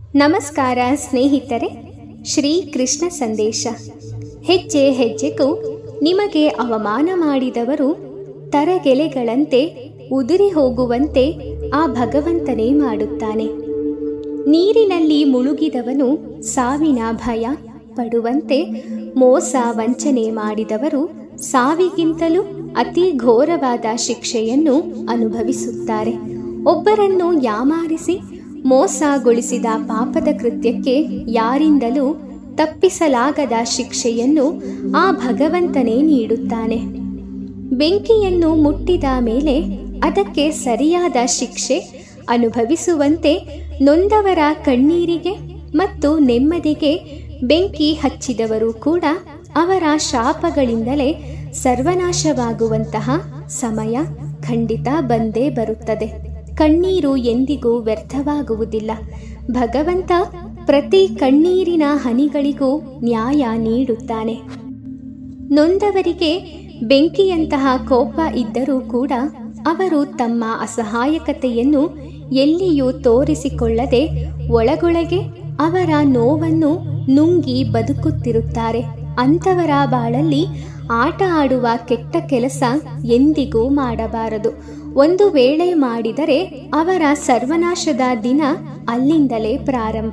ನಮಸ್ಕಾರ ಸ್ನೇಹಿತರೆ ಶ್ರೀ ಕೃಷ್ಣ ಸಂದೇಶ ಹೆಜ್ಜೆ ಹೆಜ್ಜೆಗೂ ನಿಮಗೆ ಅವಮಾನ ಮಾಡಿದವರು ತರಗೆಲೆಗಳಂತೆ ಉದುರಿ ಹೋಗುವಂತೆ ಆ ಭಗವಂತನೇ ಮಾಡುತ್ತಾನೆ ನೀರಿನಲ್ಲಿ ಮುಳುಗಿದವನು ಸಾವಿನ ಭಯ ಪಡುವಂತೆ ಮೋಸ ವಂಚನೆ ಮಾಡಿದವರು ಸಾವಿಗಿಂತಲೂ ಅತಿ ಘೋರವಾದ ಶಿಕ್ಷೆಯನ್ನು ಅನುಭವಿಸುತ್ತಾರೆ ಒಬ್ಬರನ್ನು ಯಾಮಾರಿಸಿ ಮೋಸಗೊಳಿಸಿದ ಪಾಪದ ಕೃತ್ಯಕ್ಕೆ ಯಾರಿಂದಲೂ ತಪ್ಪಿಸಲಾಗದ ಶಿಕ್ಷೆಯನ್ನು ಆ ಭಗವಂತನೇ ನೀಡುತ್ತಾನೆ ಬೆಂಕಿಯನ್ನು ಮುಟ್ಟಿದ ಮೇಲೆ ಅದಕ್ಕೆ ಸರಿಯಾದ ಶಿಕ್ಷೆ ಅನುಭವಿಸುವಂತೆ ನೊಂದವರ ಕಣ್ಣೀರಿಗೆ ಮತ್ತು ನೆಮ್ಮದಿಗೆ ಬೆಂಕಿ ಹಚ್ಚಿದವರು ಕೂಡ ಅವರ ಶಾಪಗಳಿಂದಲೇ ಸರ್ವನಾಶವಾಗುವಂತಹ ಸಮಯ ಖಂಡಿತ ಬಂದೇ ಬರುತ್ತದೆ ಕಣ್ಣೀರು ಎಂದಿಗೂ ವ್ಯರ್ಥವಾಗುವುದಿಲ್ಲ ಭಗವಂತ ಪ್ರತಿ ಕಣ್ಣೀರಿನ ಹನಿಗಳಿಗೂ ನ್ಯಾಯ ನೀಡುತ್ತಾನೆ ನೊಂದವರಿಗೆ ಬೆಂಕಿಯಂತಹ ಕೋಪ ಇದ್ದರೂ ಕೂಡ ಅವರು ತಮ್ಮ ಅಸಹಾಯಕತೆಯನ್ನು ಎಲ್ಲಿಯೂ ತೋರಿಸಿಕೊಳ್ಳದೆ ಒಳಗೊಳಗೆ ಅವರ ನೋವನ್ನು ನುಂಗಿ ಬದುಕುತ್ತಿರುತ್ತಾರೆ ಅಂಥವರ ಬಾಳಲ್ಲಿ ಆಟ ಆಡುವ ಕೆಟ್ಟ ಕೆಲಸ ಎಂದಿಗೂ ಮಾಡಬಾರದು ಒಂದು ವೇಳೆ ಮಾಡಿದರೆ ಅವರ ಸರ್ವನಾಶದ ದಿನ ಅಲ್ಲಿಂದಲೇ ಪ್ರಾರಂಭ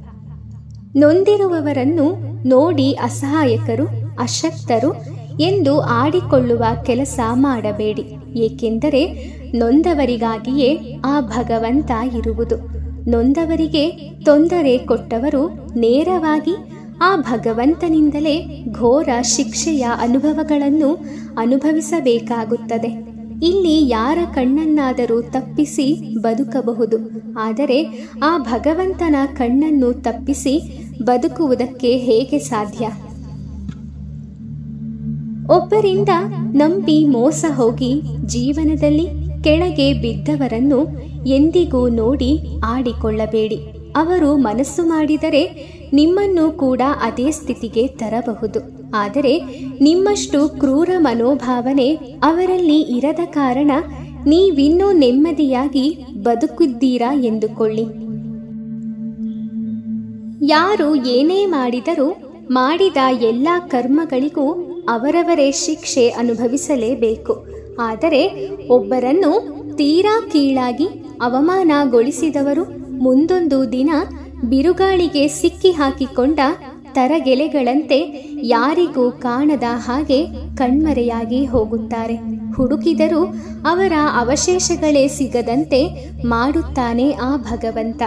ನೊಂದಿರುವವರನ್ನು ನೋಡಿ ಅಸಹಾಯಕರು ಅಶಕ್ತರು ಎಂದು ಆಡಿಕೊಳ್ಳುವ ಕೆಲಸ ಮಾಡಬೇಡಿ ಏಕೆಂದರೆ ನೊಂದವರಿಗಾಗಿಯೇ ಆ ಭಗವಂತ ಇರುವುದು ನೊಂದವರಿಗೆ ತೊಂದರೆ ಕೊಟ್ಟವರು ನೇರವಾಗಿ ಆ ಭಗವಂತನಿಂದಲೇ ಘೋರ ಶಿಕ್ಷೆಯ ಅನುಭವಗಳನ್ನು ಅನುಭವಿಸಬೇಕಾಗುತ್ತದೆ ಇಲ್ಲಿ ಯಾರ ಕಣ್ಣನ್ನಾದರೂ ತಪ್ಪಿಸಿ ಬದುಕಬಹುದು ಆದರೆ ಆ ಭಗವಂತನ ಕಣ್ಣನ್ನು ತಪ್ಪಿಸಿ ಬದುಕುವುದಕ್ಕೆ ಹೇಗೆ ಸಾಧ್ಯ ಒಬ್ಬರಿಂದ ನಂಬಿ ಮೋಸ ಹೋಗಿ ಜೀವನದಲ್ಲಿ ಕೆಳಗೆ ಬಿದ್ದವರನ್ನು ಎಂದಿಗೂ ನೋಡಿ ಆಡಿಕೊಳ್ಳಬೇಡಿ ಅವರು ಮನಸ್ಸು ಮಾಡಿದರೆ ನಿಮ್ಮನ್ನು ಕೂಡ ಅದೇ ಸ್ಥಿತಿಗೆ ತರಬಹುದು ಆದರೆ ನಿಮ್ಮಷ್ಟು ಕ್ರೂರ ಮನೋಭಾವನೆ ಅವರಲ್ಲಿ ಇರದ ಕಾರಣ ನೀವಿನ್ನೂ ನೆಮ್ಮದಿಯಾಗಿ ಬದುಕಿದ್ದೀರಾ ಎಂದುಕೊಳ್ಳಿ ಯಾರು ಏನೇ ಮಾಡಿದರೂ ಮಾಡಿದ ಎಲ್ಲ ಕರ್ಮಗಳಿಗೂ ಅವರವರೇ ಶಿಕ್ಷೆ ಅನುಭವಿಸಲೇಬೇಕು ಆದರೆ ಒಬ್ಬರನ್ನು ತೀರಾ ಕೀಳಾಗಿ ಅವಮಾನಗೊಳಿಸಿದವರು ಮುಂದೊಂದು ದಿನ ಬಿರುಗಾಳಿಗೆ ಸಿಕ್ಕಿ ಹಾಕಿಕೊಂಡ ತರಗೆಲೆಗಳಂತೆ ಯಾರಿಗೂ ಕಾಣದ ಹಾಗೆ ಕಣ್ಮರೆಯಾಗಿ ಹೋಗುತ್ತಾರೆ ಹುಡುಕಿದರೂ ಅವರ ಅವಶೇಷಗಳೇ ಸಿಗದಂತೆ ಮಾಡುತ್ತಾನೆ ಆ ಭಗವಂತ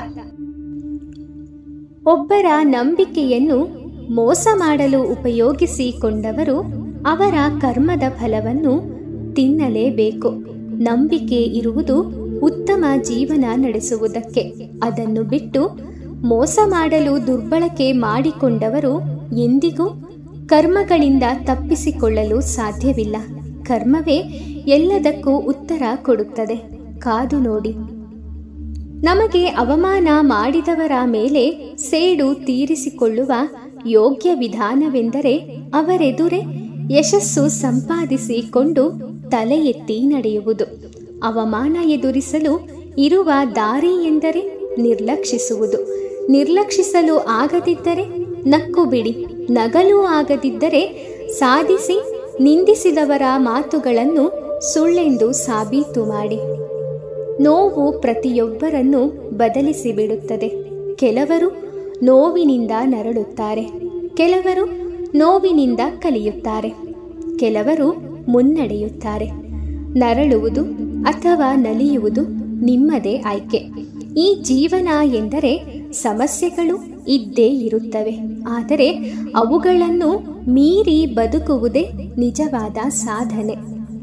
ಒಬ್ಬರ ನಂಬಿಕೆಯನ್ನು ಮೋಸ ಮಾಡಲು ಉಪಯೋಗಿಸಿಕೊಂಡವರು ಅವರ ಕರ್ಮದ ಫಲವನ್ನು ತಿನ್ನಲೇಬೇಕು ನಂಬಿಕೆ ಇರುವುದು ಉತ್ತಮ ಜೀವನ ನಡೆಸುವುದಕ್ಕೆ ಅದನ್ನು ಬಿಟ್ಟು ಮೋಸ ಮಾಡಲು ದುರ್ಬಳಕೆ ಮಾಡಿಕೊಂಡವರು ಎಂದಿಗೂ ಕರ್ಮಗಳಿಂದ ತಪ್ಪಿಸಿಕೊಳ್ಳಲು ಸಾಧ್ಯವಿಲ್ಲ ಕರ್ಮವೇ ಎಲ್ಲದಕ್ಕೂ ಉತ್ತರ ಕೊಡುತ್ತದೆ ಕಾದು ನೋಡಿ ನಮಗೆ ಅವಮಾನ ಮಾಡಿದವರ ಮೇಲೆ ಸೇಡು ತೀರಿಸಿಕೊಳ್ಳುವ ಯೋಗ್ಯ ವಿಧಾನವೆಂದರೆ ಅವರೆದುರೇ ಯಶಸ್ಸು ಸಂಪಾದಿಸಿಕೊಂಡು ತಲೆ ಎತ್ತಿ ನಡೆಯುವುದು ಅವಮಾನ ಎದುರಿಸಲು ಇರುವ ದಾರಿ ಎಂದರೆ ನಿರ್ಲಕ್ಷಿಸುವುದು ನಿರ್ಲಕ್ಷಿಸಲು ಆಗದಿದ್ದರೆ ನಕ್ಕು ಬಿಡಿ ನಗಲು ಆಗದಿದ್ದರೆ ಸಾಧಿಸಿ ನಿಂದಿಸಿದವರ ಮಾತುಗಳನ್ನು ಸುಳ್ಳೆಂದು ಸಾಬೀತು ಮಾಡಿ ನೋವು ಪ್ರತಿಯೊಬ್ಬರನ್ನು ಬದಲಿಸಿ ಬಿಡುತ್ತದೆ ಕೆಲವರು ನೋವಿನಿಂದ ನರಳುತ್ತಾರೆ ಕೆಲವರು ನೋವಿನಿಂದ ಕಲಿಯುತ್ತಾರೆ ಕೆಲವರು ಮುನ್ನಡೆಯುತ್ತಾರೆ ನರಳುವುದು ಅಥವಾ ನಲಿಯುವುದು ನಿಮ್ಮದೇ ಆಯ್ಕೆ ಈ ಜೀವನ ಎಂದರೆ ಸಮಸ್ಯೆಗಳು ಇದ್ದೇ ಇರುತ್ತವೆ ಆದರೆ ಅವುಗಳನ್ನು ಮೀರಿ ಬದುಕುವುದೇ ನಿಜವಾದ ಸಾಧನೆ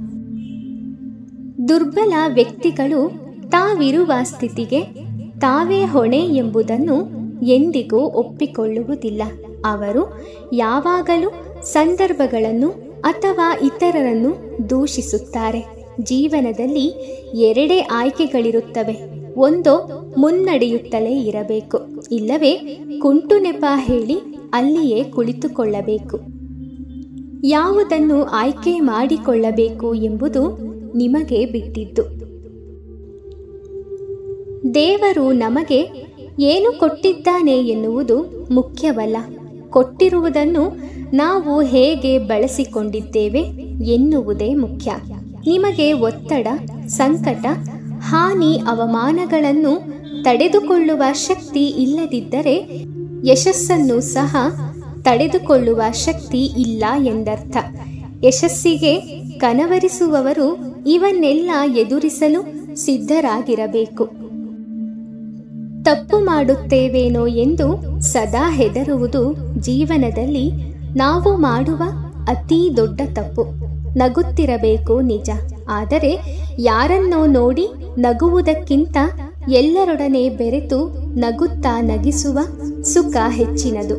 ದುರ್ಬಲ ವ್ಯಕ್ತಿಗಳು ತಾವಿರುವ ಸ್ಥಿತಿಗೆ ತಾವೇ ಹೊಣೆ ಎಂಬುದನ್ನು ಎಂದಿಗೂ ಒಪ್ಪಿಕೊಳ್ಳುವುದಿಲ್ಲ ಅವರು ಯಾವಾಗಲೂ ಸಂದರ್ಭಗಳನ್ನು ಅಥವಾ ಇತರರನ್ನು ದೂಷಿಸುತ್ತಾರೆ ಜೀವನದಲ್ಲಿ ಎರಡೇ ಆಯ್ಕೆಗಳಿರುತ್ತವೆ ಒಂದೋ ಮುನ್ನಡೆಯುತ್ತಲೇ ಇರಬೇಕು ಇಲ್ಲವೇ ಕುಂಟು ನೆಪ ಹೇಳಿ ಅಲ್ಲಿಯೇ ಕುಳಿತುಕೊಳ್ಳಬೇಕು ಯಾವುದನ್ನು ಆಯ್ಕೆ ಮಾಡಿಕೊಳ್ಳಬೇಕು ಎಂಬುದು ನಿಮಗೆ ಬಿಟ್ಟಿದ್ದು ದೇವರು ನಮಗೆ ಏನು ಕೊಟ್ಟಿದ್ದಾನೆ ಎನ್ನುವುದು ಮುಖ್ಯವಲ್ಲ ಕೊಟ್ಟಿರುವುದನ್ನು ನಾವು ಹೇಗೆ ಬಳಸಿಕೊಂಡಿದ್ದೇವೆ ಎನ್ನುವುದೇ ಮುಖ್ಯ ನಿಮಗೆ ಒತ್ತಡ ಸಂಕಟ ಹಾನಿ ಅವಮಾನಗಳನ್ನು ತಡೆದುಕೊಳ್ಳುವ ಶಕ್ತಿ ಇಲ್ಲದಿದ್ದರೆ ಯಶಸ್ಸನ್ನು ಸಹ ತಡೆದುಕೊಳ್ಳುವ ಶಕ್ತಿ ಇಲ್ಲ ಎಂದರ್ಥ ಯಶಸ್ಸಿಗೆ ಕನವರಿಸುವವರು ಇವನ್ನೆಲ್ಲ ಎದುರಿಸಲು ಸಿದ್ಧರಾಗಿರಬೇಕು ತಪ್ಪು ಮಾಡುತ್ತೇವೇನೋ ಎಂದು ಸದಾ ಹೆದರುವುದು ಜೀವನದಲ್ಲಿ ನಾವು ಮಾಡುವ ಅತೀ ದೊಡ್ಡ ತಪ್ಪು ನಗುತ್ತಿರಬೇಕು ನಿಜ ಆದರೆ ಯಾರನ್ನೋ ನೋಡಿ ನಗುವುದಕ್ಕಿಂತ ಎಲ್ಲರೊಡನೆ ಬೆರೆತು ನಗುತ್ತಾ ನಗಿಸುವ ಸುಖ ಹೆಚ್ಚಿನದು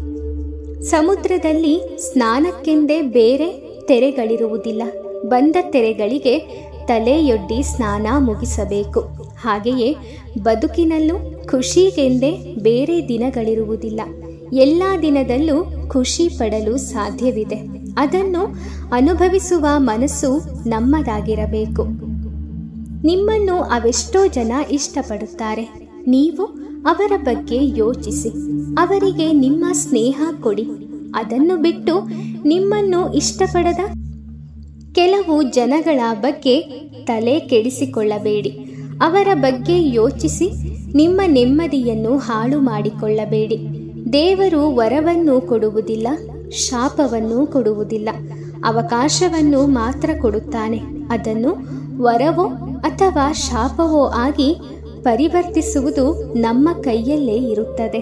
ಸಮುದ್ರದಲ್ಲಿ ಸ್ನಾನಕ್ಕೆಂದೇ ಬೇರೆ ತೆರೆಗಳಿರುವುದಿಲ್ಲ ಬಂದ ತೆರೆಗಳಿಗೆ ತಲೆಯೊಡ್ಡಿ ಸ್ನಾನ ಮುಗಿಸಬೇಕು ಹಾಗೆಯೇ ಬದುಕಿನಲ್ಲೂ ಖುಷಿಗೆಂದೇ ಬೇರೆ ದಿನಗಳಿರುವುದಿಲ್ಲ ಎಲ್ಲ ದಿನದಲ್ಲೂ ಖುಷಿ ಪಡಲು ಸಾಧ್ಯವಿದೆ ಅದನ್ನು ಅನುಭವಿಸುವ ಮನಸ್ಸು ನಮ್ಮದಾಗಿರಬೇಕು ನಿಮ್ಮನ್ನು ಅವೆಷ್ಟೋ ಜನ ಇಷ್ಟಪಡುತ್ತಾರೆ ನೀವು ಅವರ ಬಗ್ಗೆ ಯೋಚಿಸಿ ಅವರಿಗೆ ನಿಮ್ಮ ಸ್ನೇಹ ಕೊಡಿ ಅದನ್ನು ಬಿಟ್ಟು ನಿಮ್ಮನ್ನು ಇಷ್ಟಪಡದ ಕೆಲವು ಜನಗಳ ಬಗ್ಗೆ ತಲೆ ಕೆಡಿಸಿಕೊಳ್ಳಬೇಡಿ ಅವರ ಬಗ್ಗೆ ಯೋಚಿಸಿ ನಿಮ್ಮ ನೆಮ್ಮದಿಯನ್ನು ಹಾಳು ಮಾಡಿಕೊಳ್ಳಬೇಡಿ ದೇವರು ವರವನ್ನು ಕೊಡುವುದಿಲ್ಲ ಶಾಪವನ್ನು ಕೊಡುವುದಿಲ್ಲ ಅವಕಾಶವನ್ನು ಮಾತ್ರ ಕೊಡುತ್ತಾನೆ ಅದನ್ನು ವರವೋ ಅಥವಾ ಶಾಪವೋ ಆಗಿ ಪರಿವರ್ತಿಸುವುದು ನಮ್ಮ ಕೈಯಲ್ಲೇ ಇರುತ್ತದೆ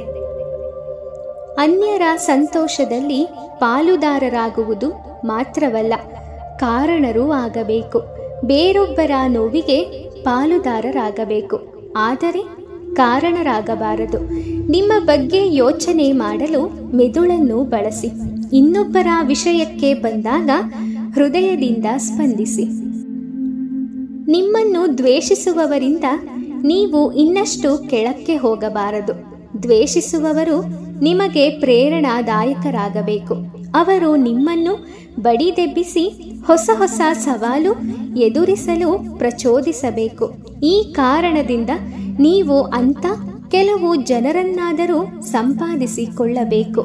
ಅನ್ಯರ ಸಂತೋಷದಲ್ಲಿ ಪಾಲುದಾರರಾಗುವುದು ಮಾತ್ರವಲ್ಲ ಕಾರಣರೂ ಆಗಬೇಕು ಬೇರೊಬ್ಬರ ನೋವಿಗೆ ಪಾಲುದಾರರಾಗಬೇಕು ಆದರೆ ಕಾರಣರಾಗಬಾರದು ನಿಮ್ಮ ಬಗ್ಗೆ ಯೋಚನೆ ಮಾಡಲು ಮೆದುಳನ್ನು ಬಳಸಿ ಇನ್ನೊಬ್ಬರ ವಿಷಯಕ್ಕೆ ಬಂದಾಗ ಹೃದಯದಿಂದ ಸ್ಪಂದಿಸಿ ನಿಮ್ಮನ್ನು ದ್ವೇಷಿಸುವವರಿಂದ ನೀವು ಇನ್ನಷ್ಟು ಕೆಳಕ್ಕೆ ಹೋಗಬಾರದು ದ್ವೇಷಿಸುವವರು ನಿಮಗೆ ಪ್ರೇರಣಾದಾಯಕರಾಗಬೇಕು ಅವರು ನಿಮ್ಮನ್ನು ಬಡಿದೆಬ್ಬಿಸಿ ಹೊಸ ಹೊಸ ಸವಾಲು ಎದುರಿಸಲು ಪ್ರಚೋದಿಸಬೇಕು ಈ ಕಾರಣದಿಂದ ನೀವು ಅಂತ ಕೆಲವು ಜನರನ್ನಾದರೂ ಸಂಪಾದಿಸಿಕೊಳ್ಳಬೇಕು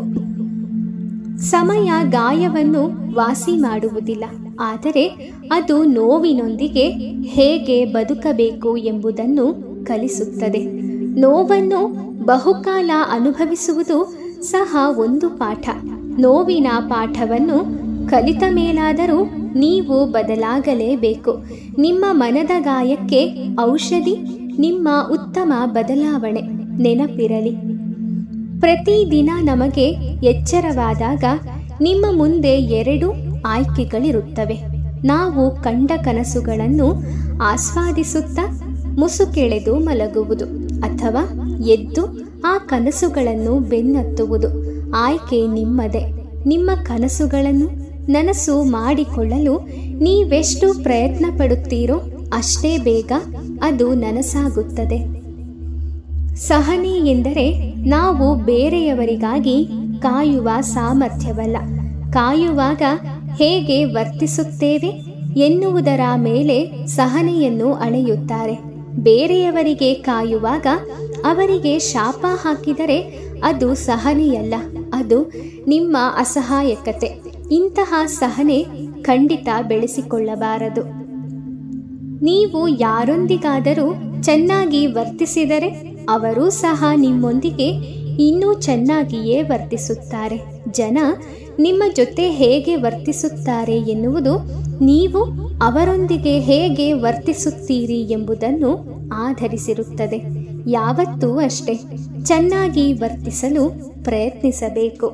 ಸಮಯ ಗಾಯವನ್ನು ವಾಸಿ ಮಾಡುವುದಿಲ್ಲ ಆದರೆ ಅದು ನೋವಿನೊಂದಿಗೆ ಹೇಗೆ ಬದುಕಬೇಕು ಎಂಬುದನ್ನು ಕಲಿಸುತ್ತದೆ ನೋವನ್ನು ಬಹುಕಾಲ ಅನುಭವಿಸುವುದು ಸಹ ಒಂದು ಪಾಠ ನೋವಿನ ಪಾಠವನ್ನು ಕಲಿತ ಮೇಲಾದರೂ ನೀವು ಬದಲಾಗಲೇಬೇಕು ನಿಮ್ಮ ಮನದ ಗಾಯಕ್ಕೆ ಔಷಧಿ ನಿಮ್ಮ ಉತ್ತಮ ಬದಲಾವಣೆ ನೆನಪಿರಲಿ ಪ್ರತಿದಿನ ನಮಗೆ ಎಚ್ಚರವಾದಾಗ ನಿಮ್ಮ ಮುಂದೆ ಎರಡು ಆಯ್ಕೆಗಳಿರುತ್ತವೆ ನಾವು ಕಂಡ ಕನಸುಗಳನ್ನು ಆಸ್ವಾದಿಸುತ್ತಾ ಮುಸುಕೆಳೆದು ಮಲಗುವುದು ಅಥವಾ ಎದ್ದು ಆ ಕನಸುಗಳನ್ನು ಬೆನ್ನತ್ತುವುದು ಆಯ್ಕೆ ನಿಮ್ಮದೇ ನಿಮ್ಮ ಕನಸುಗಳನ್ನು ನನಸು ಮಾಡಿಕೊಳ್ಳಲು ನೀವೆಷ್ಟು ಪ್ರಯತ್ನ ಪಡುತ್ತೀರೋ ಅಷ್ಟೇ ಬೇಗ ಅದು ನನಸಾಗುತ್ತದೆ ಸಹನೆ ಎಂದರೆ ನಾವು ಬೇರೆಯವರಿಗಾಗಿ ಕಾಯುವ ಸಾಮರ್ಥ್ಯವಲ್ಲ ಕಾಯುವಾಗ ಹೇಗೆ ವರ್ತಿಸುತ್ತೇವೆ ಎನ್ನುವುದರ ಮೇಲೆ ಸಹನೆಯನ್ನು ಅಳೆಯುತ್ತಾರೆ ಬೇರೆಯವರಿಗೆ ಕಾಯುವಾಗ ಅವರಿಗೆ ಶಾಪ ಹಾಕಿದರೆ ಅದು ಸಹನೆಯಲ್ಲ ಅದು ನಿಮ್ಮ ಅಸಹಾಯಕತೆ ಇಂತಹ ಸಹನೆ ಖಂಡಿತ ಬೆಳೆಸಿಕೊಳ್ಳಬಾರದು ನೀವು ಯಾರೊಂದಿಗಾದರೂ ಚೆನ್ನಾಗಿ ವರ್ತಿಸಿದರೆ ಅವರೂ ಸಹ ನಿಮ್ಮೊಂದಿಗೆ ಇನ್ನೂ ಚೆನ್ನಾಗಿಯೇ ವರ್ತಿಸುತ್ತಾರೆ ಜನ ನಿಮ್ಮ ಜೊತೆ ಹೇಗೆ ವರ್ತಿಸುತ್ತಾರೆ ಎನ್ನುವುದು ನೀವು ಅವರೊಂದಿಗೆ ಹೇಗೆ ವರ್ತಿಸುತ್ತೀರಿ ಎಂಬುದನ್ನು ಆಧರಿಸಿರುತ್ತದೆ ಯಾವತ್ತೂ ಅಷ್ಟೇ ಚೆನ್ನಾಗಿ ವರ್ತಿಸಲು ಪ್ರಯತ್ನಿಸಬೇಕು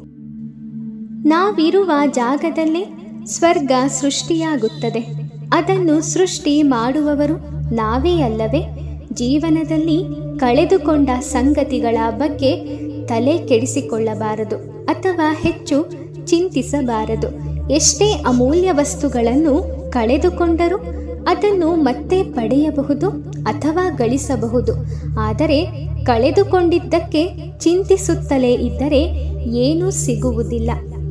ನಾವಿರುವ ಜಾಗದಲ್ಲೇ ಸ್ವರ್ಗ ಸೃಷ್ಟಿಯಾಗುತ್ತದೆ ಅದನ್ನು ಸೃಷ್ಟಿ ಮಾಡುವವರು ನಾವೇ ಅಲ್ಲವೇ ಜೀವನದಲ್ಲಿ ಕಳೆದುಕೊಂಡ ಸಂಗತಿಗಳ ಬಗ್ಗೆ ತಲೆ ಕೆಡಿಸಿಕೊಳ್ಳಬಾರದು ಅಥವಾ ಹೆಚ್ಚು ಚಿಂತಿಸಬಾರದು ಎಷ್ಟೇ ಅಮೂಲ್ಯ ವಸ್ತುಗಳನ್ನು ಕಳೆದುಕೊಂಡರೂ ಅದನ್ನು ಮತ್ತೆ ಪಡೆಯಬಹುದು ಅಥವಾ ಗಳಿಸಬಹುದು ಆದರೆ ಕಳೆದುಕೊಂಡಿದ್ದಕ್ಕೆ ಚಿಂತಿಸುತ್ತಲೇ ಇದ್ದರೆ ಏನೂ ಸಿಗುವುದಿಲ್ಲ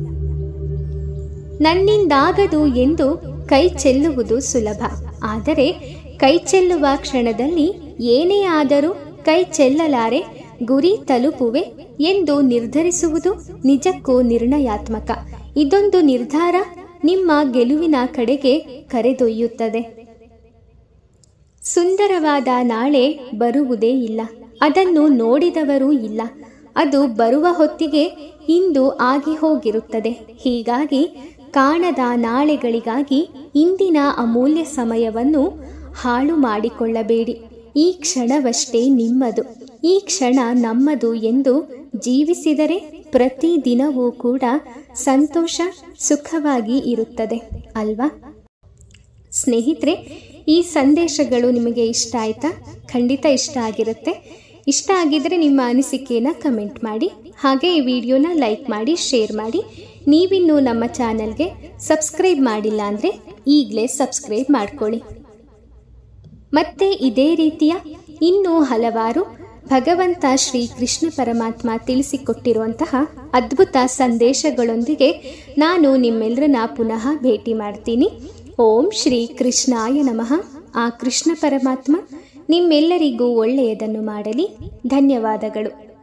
ನನ್ನಿಂದಾಗದು ಎಂದು ಕೈ ಚೆಲ್ಲುವುದು ಸುಲಭ ಆದರೆ ಕೈ ಚೆಲ್ಲುವ ಕ್ಷಣದಲ್ಲಿ ಏನೇ ಆದರೂ ಕೈ ಚೆಲ್ಲಲಾರೆ ಗುರಿ ತಲುಪುವೆ ಎಂದು ನಿರ್ಧರಿಸುವುದು ನಿಜಕ್ಕೂ ನಿರ್ಣಯಾತ್ಮಕ ಇದೊಂದು ನಿರ್ಧಾರ ನಿಮ್ಮ ಗೆಲುವಿನ ಕಡೆಗೆ ಕರೆದೊಯ್ಯುತ್ತದೆ ಸುಂದರವಾದ ನಾಳೆ ಬರುವುದೇ ಇಲ್ಲ ಅದನ್ನು ನೋಡಿದವರೂ ಇಲ್ಲ ಅದು ಬರುವ ಹೊತ್ತಿಗೆ ಇಂದು ಆಗಿ ಹೋಗಿರುತ್ತದೆ ಹೀಗಾಗಿ ಕಾಣದ ನಾಳೆಗಳಿಗಾಗಿ ಇಂದಿನ ಅಮೂಲ್ಯ ಸಮಯವನ್ನು ಹಾಳು ಮಾಡಿಕೊಳ್ಳಬೇಡಿ ಈ ಕ್ಷಣವಷ್ಟೇ ನಿಮ್ಮದು ಈ ಕ್ಷಣ ನಮ್ಮದು ಎಂದು ಜೀವಿಸಿದರೆ ಪ್ರತಿ ದಿನವೂ ಕೂಡ ಸಂತೋಷ ಸುಖವಾಗಿ ಇರುತ್ತದೆ ಅಲ್ವಾ ಸ್ನೇಹಿತರೆ ಈ ಸಂದೇಶಗಳು ನಿಮಗೆ ಇಷ್ಟ ಆಯ್ತಾ ಖಂಡಿತ ಇಷ್ಟ ಆಗಿರುತ್ತೆ ಇಷ್ಟ ಆಗಿದ್ರೆ ನಿಮ್ಮ ಅನಿಸಿಕೆನ ಕಮೆಂಟ್ ಮಾಡಿ ಹಾಗೆ ಈ ವಿಡಿಯೋನ ಲೈಕ್ ಮಾಡಿ ಶೇರ್ ಮಾಡಿ ನೀವಿನ್ನೂ ನಮ್ಮ ಚಾನಲ್ಗೆ ಸಬ್ಸ್ಕ್ರೈಬ್ ಮಾಡಿಲ್ಲ ಅಂದರೆ ಈಗಲೇ ಸಬ್ಸ್ಕ್ರೈಬ್ ಮಾಡ್ಕೊಳ್ಳಿ ಮತ್ತೆ ಇದೇ ರೀತಿಯ ಇನ್ನೂ ಹಲವಾರು ಭಗವಂತ ಶ್ರೀ ಕೃಷ್ಣ ಪರಮಾತ್ಮ ತಿಳಿಸಿಕೊಟ್ಟಿರುವಂತಹ ಅದ್ಭುತ ಸಂದೇಶಗಳೊಂದಿಗೆ ನಾನು ನಿಮ್ಮೆಲ್ಲರನ್ನ ಪುನಃ ಭೇಟಿ ಮಾಡ್ತೀನಿ ಓಂ ಶ್ರೀ ಕೃಷ್ಣಾಯ ನಮಃ ಆ ಕೃಷ್ಣ ಪರಮಾತ್ಮ ನಿಮ್ಮೆಲ್ಲರಿಗೂ ಒಳ್ಳೆಯದನ್ನು ಮಾಡಲಿ ಧನ್ಯವಾದಗಳು